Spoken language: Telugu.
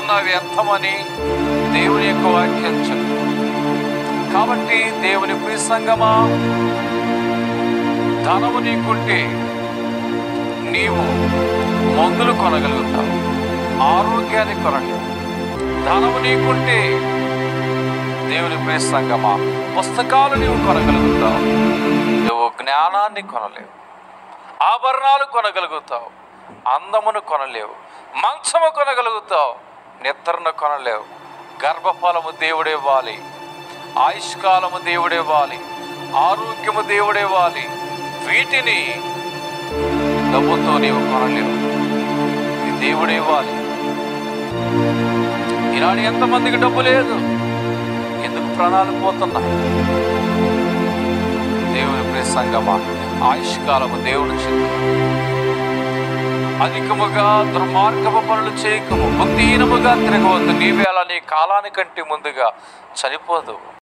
ఏదైనా వ్యర్థమని దేవుని యొక్క వాక్యం చెప్పు కాబట్టి దేవుని ప్రియ సంగమా ధనము నీకుంటే నీవు మందులు కొనగలుగుతావు ఆరోగ్యాన్ని కొనలేవు ధనము నీకుంటే దేవుని ప్రియ సంగమా పుస్తకాలు నీవు కొనగలుగుతావు నువ్వు జ్ఞానాన్ని కొనలేవు ఆభరణాలు కొనగలుగుతావు అందమును కొనలేవు మంచము కొనగలుగుతావు నిద్రను కొనలేవు గర్భఫలము దేవుడేవ్వాలి ఆయుష్కాలము దేవుడేవ్వాలి ఆరోగ్యము దేవుడేవ్వాలి వీటిని డబ్బుతో నీవు కొనలేవు ఇది దేవుడేవ్వాలి ఈనాడు ఎంతమందికి డబ్బు లేదు ఎందుకు ప్రాణాలు పోతున్నాయి దేవుని ప్రియ సంగమా ఆయుష్కాలము దేవుని చెంది అధికముగా దుర్మార్గపు పనులు చేయకము బుద్ధిహీనముగా తిరగవద్దు నీవే అలా నీ కాలానికంటే ముందుగా చనిపోదు